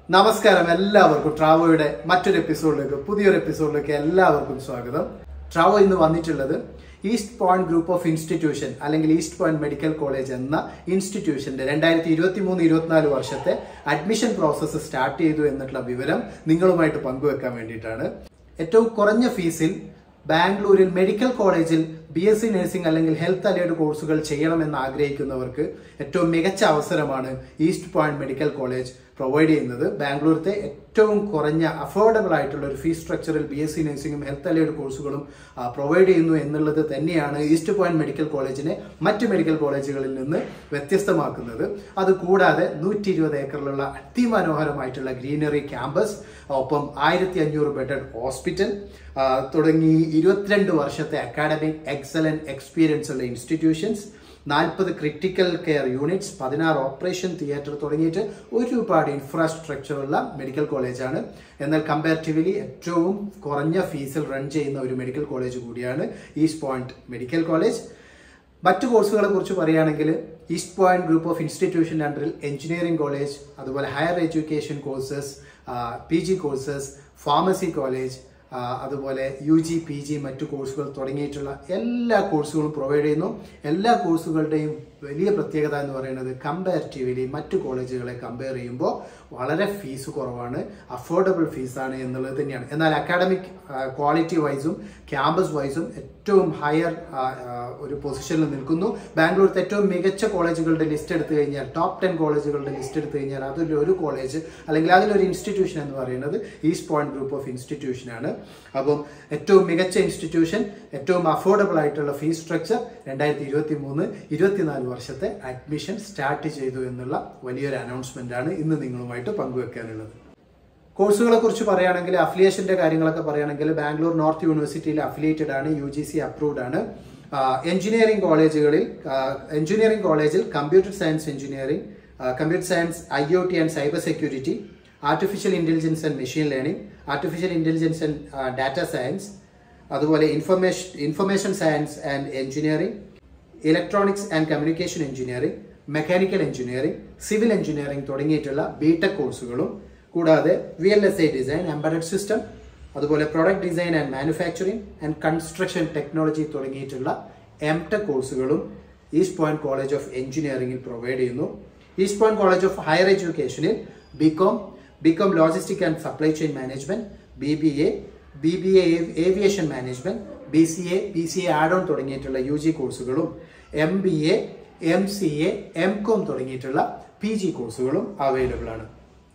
നമസ്കാരം എല്ലാവർക്കും ട്രാവോയുടെ മറ്റൊരു എപ്പിസോഡിലേക്ക് പുതിയൊരു എപ്പിസോഡിലേക്ക് എല്ലാവർക്കും സ്വാഗതം ട്രാവോ ഇന്ന് വന്നിട്ടുള്ളത് East Point group of institution അല്ലെങ്കിൽ ഈസ്റ്റ് പോയിന്റ് മെഡിക്കൽ കോളേജ് എന്ന ഇൻസ്റ്റിറ്റ്യൂഷന്റെ രണ്ടായിരത്തി ഇരുപത്തി മൂന്ന് ഇരുപത്തിനാല് വർഷത്തെ അഡ്മിഷൻ പ്രോസസ്സ് സ്റ്റാർട്ട് ചെയ്തു എന്നിട്ടുള്ള വിവരം നിങ്ങളുമായിട്ട് പങ്കുവെക്കാൻ വേണ്ടിയിട്ടാണ് ഏറ്റവും കുറഞ്ഞ ഫീസിൽ ബാംഗ്ലൂരിൽ മെഡിക്കൽ കോളേജിൽ ബി എസ് സി നഴ്സിംഗ് അല്ലെങ്കിൽ ഹെൽത്ത് അലൈഡ് കോഴ്സുകൾ ചെയ്യണമെന്ന് ആഗ്രഹിക്കുന്നവർക്ക് ഏറ്റവും മികച്ച അവസരമാണ് East Point medical college provide ചെയ്യുന്നത് ബാംഗ്ലൂരത്തെ ഏറ്റവും കുറഞ്ഞ അഫോർഡബിൾ ആയിട്ടുള്ള ഒരു ഫീസ് സ്ട്രക്ചറിൽ ബി എസ് സി നഴ്സിംഗും ഹെൽത്ത് അലൈഡ് കോഴ്സുകളും പ്രൊവൈഡ് ചെയ്യുന്നു എന്നുള്ളത് തന്നെയാണ് ഈസ്റ്റ് പോയിന്റ് മെഡിക്കൽ കോളേജിനെ മറ്റ് മെഡിക്കൽ കോളേജുകളിൽ നിന്ന് വ്യത്യസ്തമാക്കുന്നത് അതുകൂടാതെ നൂറ്റി ഇരുപത് ഏക്കറിലുള്ള അതിമനോഹരമായിട്ടുള്ള ഗ്രീനറി ക്യാമ്പസ് ഒപ്പം ആയിരത്തി അഞ്ഞൂറ് ബെഡഡ് ഹോസ്പിറ്റൽ ആ, തുടങ്ങി ഇരുപത്തിരണ്ട് വർഷത്തെ അക്കാഡമിക് എക്സലന്റ് എക്സ്പീരിയൻസ് ഉള്ള ഇൻസ്റ്റിറ്റ്യൂഷൻസ് നാൽപ്പത് ക്രിട്ടിക്കൽ കെയർ യൂണിറ്റ്സ് പതിനാറ് ഓപ്പറേഷൻ തിയേറ്റർ തുടങ്ങിയിട്ട് ഒരുപാട് ഇൻഫ്രാസ്ട്രക്ചർ ഉള്ള മെഡിക്കൽ കോളേജാണ് എന്നാൽ കമ്പാരിറ്റീവ്ലി ഏറ്റവും കുറഞ്ഞ ഫീസിൽ റൺ ചെയ്യുന്ന ഒരു മെഡിക്കൽ കോളേജ് കൂടിയാണ് ഈസ്റ്റ് പോയിന്റ് മെഡിക്കൽ കോളേജ് മറ്റു കോഴ്സുകളെ കുറിച്ച് പറയുകയാണെങ്കിൽ East Point group of institution അണ്ടറിൽ എഞ്ചിനീയറിംഗ് കോളേജ് അതുപോലെ higher education courses P G courses pharmacy college ആ, അതുപോലെ യു ജി പി ജി മറ്റു കോഴ്സുകൾ തുടങ്ങിയിട്ടുള്ള എല്ലാ കോഴ്സുകളും പ്രൊവൈഡ് ചെയ്യുന്നു എല്ലാ കോഴ്സുകളുടെയും വലിയ പ്രത്യേകത എന്ന് പറയുന്നത് കമ്പാരിറ്റീവ്ലി മറ്റു കോളേജുകളെ കമ്പയർ ചെയ്യുമ്പോൾ വളരെ ഫീസ് കുറവാണ് അഫോർഡബിൾ ഫീസാണ് എന്നുള്ളത് തന്നെയാണ് എന്നാൽ അക്കാഡമിക് ക്വാളിറ്റി വൈസും ക്യാമ്പസ് വൈസും ഏറ്റവും ഹയർ ഒരു പൊസിഷനിൽ നിൽക്കുന്നു ബാംഗ്ലൂരിലത്തെ ഏറ്റവും മികച്ച കോളേജുകളുടെ ലിസ്റ്റ് എടുത്തു കഴിഞ്ഞാൽ ടോപ്പ് ടെൻ കോളേജുകളുടെ ലിസ്റ്റ് എടുത്തു കഴിഞ്ഞാൽ അതിൽ ഒരു കോളേജ് അല്ലെങ്കിൽ അതിലൊരു ഇൻസ്റ്റിറ്റ്യൂഷൻ എന്ന് പറയുന്നത് East Point group of institution ആണ് അപ്പം ഏറ്റവും മികച്ച ഇൻസ്റ്റിറ്റ്യൂഷൻ ഏറ്റവും അഫോർഡബിൾ ആയിട്ടുള്ള ഫീസ് സ്ട്രക്ചർ രണ്ടായിരത്തി ഇരുപത്തി മൂന്ന് ഇരുപത്തിനാല് വർഷത്തെ അഡ്മിഷൻ സ്റ്റാർട്ട് ചെയ്തു എന്നുള്ള വലിയൊരു അനൗൺസ്മെന്റ് ആണ് ഇന്ന് നിങ്ങളുമായിട്ട് പങ്കുവെക്കാനുള്ളത് കോഴ്സുകളെ കുറിച്ച് പറയുകയാണെങ്കിൽ അഫിലിയേഷന്റെ കാര്യങ്ങളൊക്കെ പറയുകയാണെങ്കിൽ ബാംഗ്ലൂർ നോർത്ത് യൂണിവേഴ്സിറ്റിയിൽ അഫിലിയേറ്റഡ് ആണ് യു ജി സി അപ്രൂവ്ഡ് ആണ് എഞ്ചിനീയറിംഗ് കോളേജുകളിൽ എഞ്ചിനീയറിംഗ് കോളേജിൽ computer science engineering computer science I O T and cyber security artificial intelligence and machine learning artificial intelligence and data science അതുപോലെ information information science and engineering electronics and communication engineering mechanical engineering civil engineering തുടങ്ങിയിട്ടുള്ള BTech കോഴ്സുകളും കൂടാതെ V L S I design embedded system അതുപോലെ product design and manufacturing and construction technology തുടങ്ങിയിട്ടുള്ള M tech കോഴ്സുകളും East Point college of എഞ്ചിനീയറിംഗിൽ provide ചെയ്യുന്നു East Point college of higher എഡ്യൂക്കേഷനിൽ BCom BCom logistic and supply chain management B B A B B A aviation management B C A B C A add on തുടങ്ങിയിട്ടുള്ള U G കോഴ്സുകളും M B A M C A M com തുടങ്ങിയിട്ടുള്ള P G കോഴ്സുകളും available ആണ്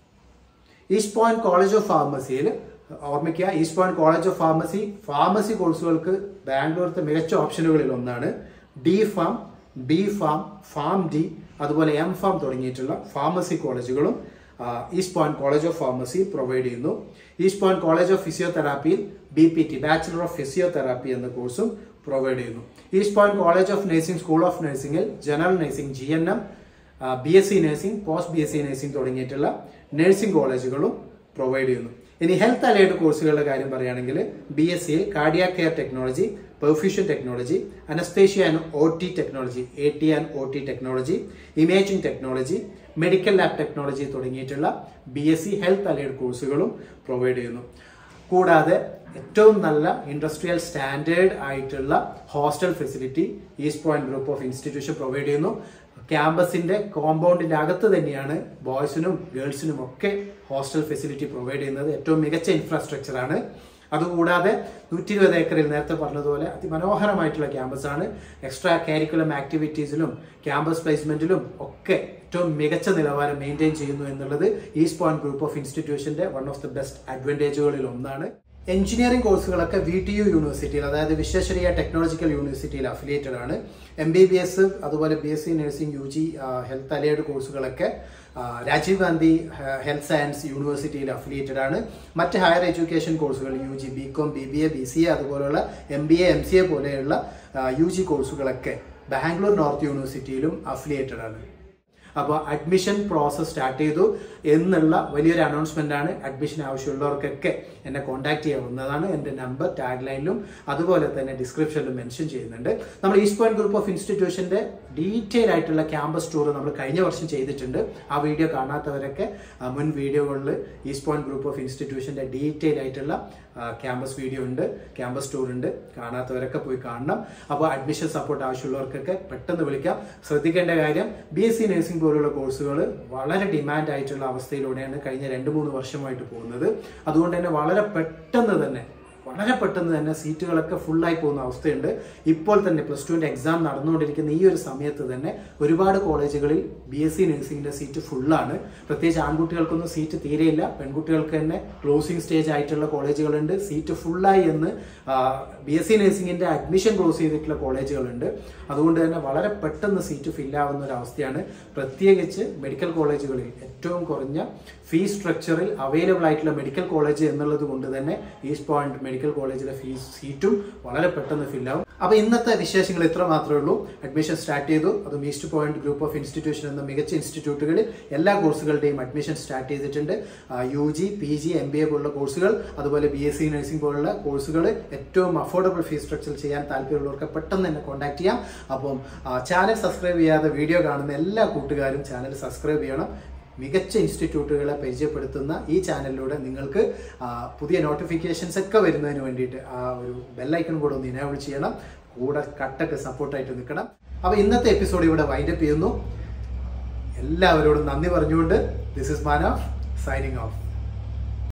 East Point college of ഫാർമസിയിൽ ഓർമ്മിക്കുക East Point college of pharmacy pharmacy കോഴ്സുകൾക്ക് ബാംഗ്ലൂരിലത്തെ മികച്ച ഓപ്ഷനുകളിൽ ഒന്നാണ് D pharm B pharm pharm D അതുപോലെ എം ഫാം തുടങ്ങിയിട്ടുള്ള ഫാർമസി കോളേജുകളും ആ, East Point college of pharmacy provide ചെയ്യുന്നു ഈസ്റ്റ് പോയിന്റ് കോളേജ് ഓഫ് ഫിസിയോതെറാപ്പിയിൽ B P T bachelor of physiotherapy എന്ന കോഴ്സും പ്രൊവൈഡ് ചെയ്യുന്നു East Point college of nursing school of നഴ്സിംഗിൽ general nursing G N M B S C nursing post B S C nursing തുടങ്ങിയിട്ടുള്ള nursing കോളേജുകളും provide ചെയ്യുന്നു ഇനി health allied കോഴ്സുകളുടെ കാര്യം പറയുകയാണെങ്കിൽ ബി എസ് സിയിൽ cardiac care technology perfusion technology anaesthesia and O T technology A T and O T technology imaging technology medical lab technology തുടങ്ങിയിട്ടുള്ള B S C health allied കോഴ്സുകളും provide ചെയ്യുന്നു കൂടാതെ ഏറ്റവും നല്ല ഇൻഡസ്ട്രിയൽ സ്റ്റാൻഡേർഡ് ആയിട്ടുള്ള hostel facility East Point group of institution provide ചെയ്യുന്നു ക്യാമ്പസിന്റെ കോമ്പൗണ്ടിന്റെ അകത്ത് തന്നെയാണ് ബോയ്സിനും ഗേൾസിനും ഒക്കെ ഹോസ്റ്റൽ ഫെസിലിറ്റി പ്രൊവൈഡ് ചെയ്യുന്നത് ഏറ്റവും മികച്ച ഇൻഫ്രാസ്ട്രക്ചർ ആണ് അതുകൂടാതെ നൂറ്റി ഇരുപത് ഏക്കറിൽ നേരത്തെ പറഞ്ഞതുപോലെ അതിമനോഹരമായിട്ടുള്ള ക്യാമ്പസ് ആണ് എക്സ്ട്രാ കരിക്കുലം ആക്ടിവിറ്റീസിലും ക്യാമ്പസ് പ്ലേസ്മെന്റിലും ഒക്കെ ഏറ്റവും മികച്ച നിലവാരം മെയിൻറ്റെയിൻ ചെയ്യുന്നു എന്നുള്ളത് ഈസ്റ്റ് പോയിന്റ് ഗ്രൂപ്പ് ഓഫ് ഇൻസ്റ്റിറ്റ്യൂഷന്റെ വൺ ഓഫ് ദി ബെസ്റ്റ് അഡ്വാൻറ്റേജുകളിൽ ഒന്നാണ് എഞ്ചിനീയറിംഗ് കോഴ്സുകളൊക്കെ വി ടി യു യൂണിവേഴ്സിറ്റിയിൽ അതായത് വിശ്വേശ്വരയ്യ ടെക്നോളജിക്കൽ യൂണിവേഴ്സിറ്റിയിൽ അഫിലിയേറ്റഡ് ആണ് എം ബി ബി എസ് അതുപോലെ B S C nursing U G health allied കോഴ്സുകളൊക്കെ ആ, രാജീവ് ഗാന്ധി ഹെൽത്ത് സയൻസ് യൂണിവേഴ്സിറ്റിയിൽ അഫിലിയേറ്റഡ് ആണ് മറ്റ് ഹയർ എഡ്യൂക്കേഷൻ കോഴ്സുകൾ U G B com B B A B C A അതുപോലെയുള്ള M B A M C A പോലെയുള്ള U G കോഴ്സുകളൊക്കെ Bangalore north യൂണിവേഴ്സിറ്റിയിലും അഫിലിയേറ്റഡ് ആണ് അപ്പോൾ അഡ്മിഷൻ പ്രോസസ് സ്റ്റാർട്ട് ചെയ്തു എന്നുള്ള വലിയൊരു അനൗൺസ്മെന്റ് ആണ് അഡ്മിഷൻ ആവശ്യമുള്ളവർക്കൊക്കെ എന്നെ കോൺടാക്ട് ചെയ്യാവുന്നതാണ് എൻ്റെ നമ്പർ ടാഗ് ലൈനിലും അതുപോലെ തന്നെ ഡിസ്ക്രിപ്ഷനിലും മെൻഷൻ ചെയ്യുന്നുണ്ട് നമ്മൾ ഈസ്റ്റ് പോയിന്റ് ഗ്രൂപ്പ് ഓഫ് ഇൻസ്റ്റിറ്റ്യൂഷന്റെ ഡീറ്റെയിൽ ആയിട്ടുള്ള ക്യാമ്പസ് ടൂർ നമ്മൾ കഴിഞ്ഞ വർഷം ചെയ്തിട്ടുണ്ട് ആ വീഡിയോ കാണാത്തവരൊക്കെ ആ, മുൻ വീഡിയോകളിൽ ഈസ്റ്റ് പോയിന്റ് ഗ്രൂപ്പ് ഓഫ് ഇൻസ്റ്റിറ്റ്യൂഷന്റെ ഡീറ്റെയിൽ ആയിട്ടുള്ള ക്യാമ്പസ് വീഡിയോ ഉണ്ട് ക്യാമ്പസ് ടൂർ ഉണ്ട് കാണാത്തവരൊക്കെ പോയി കാണണം അപ്പോൾ അഡ്മിഷൻ സപ്പോർട്ട് ആവശ്യമുള്ളവർക്കൊക്കെ പെട്ടെന്ന് വിളിക്കാം ശ്രദ്ധിക്കേണ്ട കാര്യം ബി എസ് സി നഴ്സിംഗ് പോലുള്ള കോഴ്സുകൾ വളരെ ഡിമാൻഡ് ആയിട്ടുള്ള അവസ്ഥയിലൂടെയാണ് കഴിഞ്ഞ രണ്ട് മൂന്ന് വർഷമായിട്ട് പോകുന്നത് അതുകൊണ്ട് തന്നെ വളരെ പെട്ടെന്ന് തന്നെ വളരെ പെട്ടെന്ന് തന്നെ സീറ്റുകളൊക്കെ ഫുള്ളായി പോകുന്ന അവസ്ഥയുണ്ട് ഇപ്പോൾ തന്നെ പ്ലസ് ടുവിന്റെ എക്സാം നടന്നുകൊണ്ടിരിക്കുന്ന ഈ ഒരു സമയത്ത് തന്നെ ഒരുപാട് കോളേജുകളിൽ ബി എസ് സി നഴ്സിംഗിന്റെ സീറ്റ് ഫുള്ളാണ് പ്രത്യേകിച്ച് ആൺകുട്ടികൾക്കൊന്നും സീറ്റ് തീരെയില്ല പെൺകുട്ടികൾക്ക് തന്നെ ക്ലോസിംഗ് സ്റ്റേജ് ആയിട്ടുള്ള കോളേജുകളുണ്ട് സീറ്റ് ഫുള്ളായി എന്ന് ബി എസ് സി നഴ്സിംഗിന്റെ അഡ്മിഷൻ ക്ലോസ് ചെയ്തിട്ടുള്ള കോളേജുകളുണ്ട് അതുകൊണ്ട് തന്നെ വളരെ പെട്ടെന്ന് സീറ്റ് ഫില്ലാവുന്ന ഒരു അവസ്ഥയാണ് പ്രത്യേകിച്ച് മെഡിക്കൽ കോളേജുകളിൽ ഏറ്റവും കുറഞ്ഞ ഫീസ് സ്ട്രക്ചറിൽ അവൈലബിൾ ആയിട്ടുള്ള മെഡിക്കൽ കോളേജ് എന്നുള്ളത് കൊണ്ട് തന്നെ ഈസ്റ്റ് പോയിന്റ് മെഡിക്കൽ കോളേജിലെ ഫീസ് സീറ്റും വളരെ പെട്ടെന്ന് ഫില്ലാവും അപ്പൊ ഇന്നത്തെ വിശേഷങ്ങൾ ഇത്ര മാത്രമേ ഉള്ളൂ അഡ്മിഷൻ സ്റ്റാർട്ട് ചെയ്തു അതും East Point group of institution എന്ന മികച്ച ഇൻസ്റ്റിറ്റ്യൂട്ടുകളിൽ എല്ലാ കോഴ്സുകളുടെയും അഡ്മിഷൻ സ്റ്റാർട്ട് ചെയ്തിട്ടുണ്ട് U G P G M B A പോലുള്ള കോഴ്സുകൾ അതുപോലെ ബി എസ് സി നഴ്സിംഗ് പോലുള്ള കോഴ്സുകൾ ഏറ്റവും അഫോർഡബിൾ ഫീസ് സ്ട്രക്ചർ ചെയ്യാൻ താല്പര്യമുള്ളവർക്ക് പെട്ടെന്ന് തന്നെ കോൺടാക്ട് ചെയ്യാം അപ്പം ചാനൽ സബ്സ്ക്രൈബ് ചെയ്യാതെ വീഡിയോ കാണുന്ന എല്ലാ കൂട്ടുകാരും ചാനൽ സബ്സ്ക്രൈബ് ചെയ്യണം മികച്ച ഇൻസ്റ്റിറ്റ്യൂട്ടുകളെ പരിചയപ്പെടുത്തുന്ന ഈ ചാനലിലൂടെ നിങ്ങൾക്ക് ആ, പുതിയ നോട്ടിഫിക്കേഷൻസ് ഒക്കെ വരുന്നതിന് വേണ്ടിയിട്ട് ആ ഒരു ബെല്ലൈക്കൺ കൂടെ ഒന്ന് ഇനേബിൾ ചെയ്യണം കൂടെ കട്ടൊക്കെ സപ്പോർട്ടായിട്ട് നിൽക്കണം അപ്പോൾ ഇന്നത്തെ എപ്പിസോഡ് ഇവിടെ വൈൻഡപ്പ് ചെയ്യുന്നു എല്ലാവരോടും നന്ദി പറഞ്ഞുകൊണ്ട് this is man of signing of